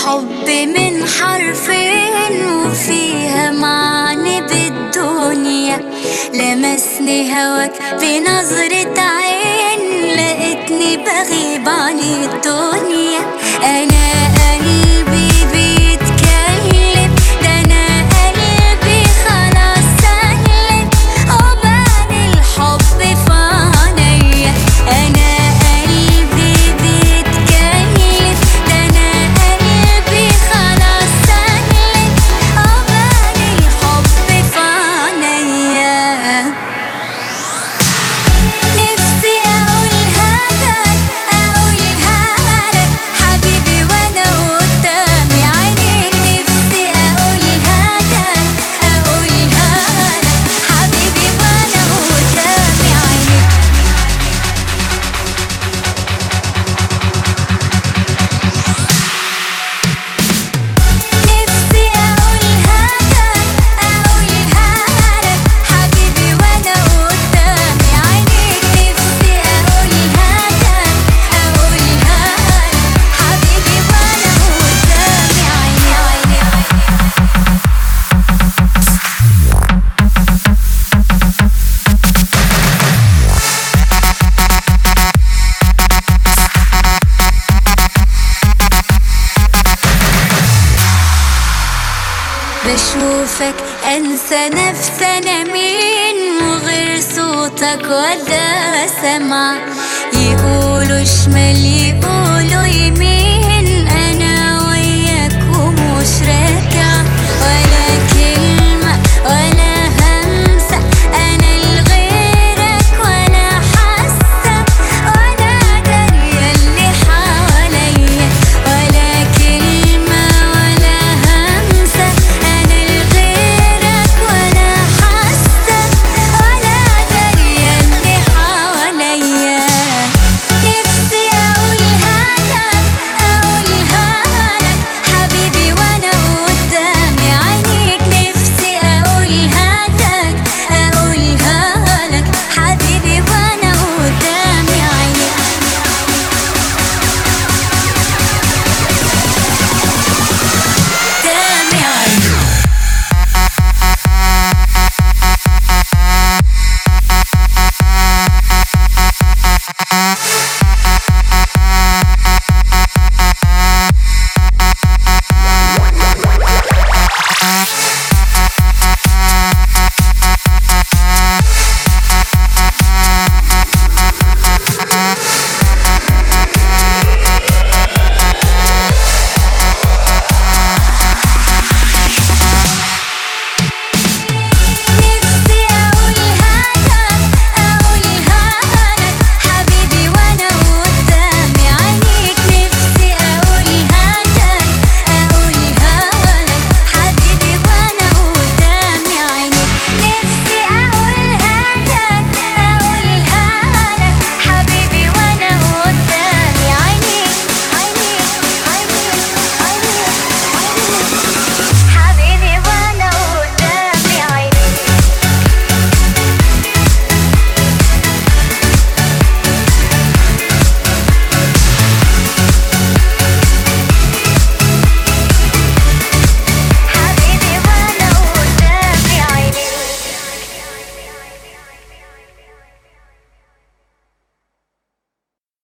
الحب من حرفين وفيها معنى بالدنيا لمسني هواك بنظرة عين لقيتني بغيب عن الدنيا أنا قلبي بيتكلم ده أنا قلبي خلاص سلم عقبال الحب في عينيا أنا قلبي بيتكلم ده أنا قلبي خلاص سلم عقبال الحب في عينيا نفسي أقولها لك أقولها لك حبيبي وأنا قدامي عينيك نفسي أقولها لك أقولها لك حبيبي وأنا قدامي عينيك نفسي أقولها لك أقولها لك حبيبي وأنا قدامي عينيك نفسي أقولها لك أقولها لك حبيبي وأنا قدامي عيني عيني عيني بشوفك انسى نفسي انا مين وغير صوتك ولا سمع يقولوا شمال يقولوا يمين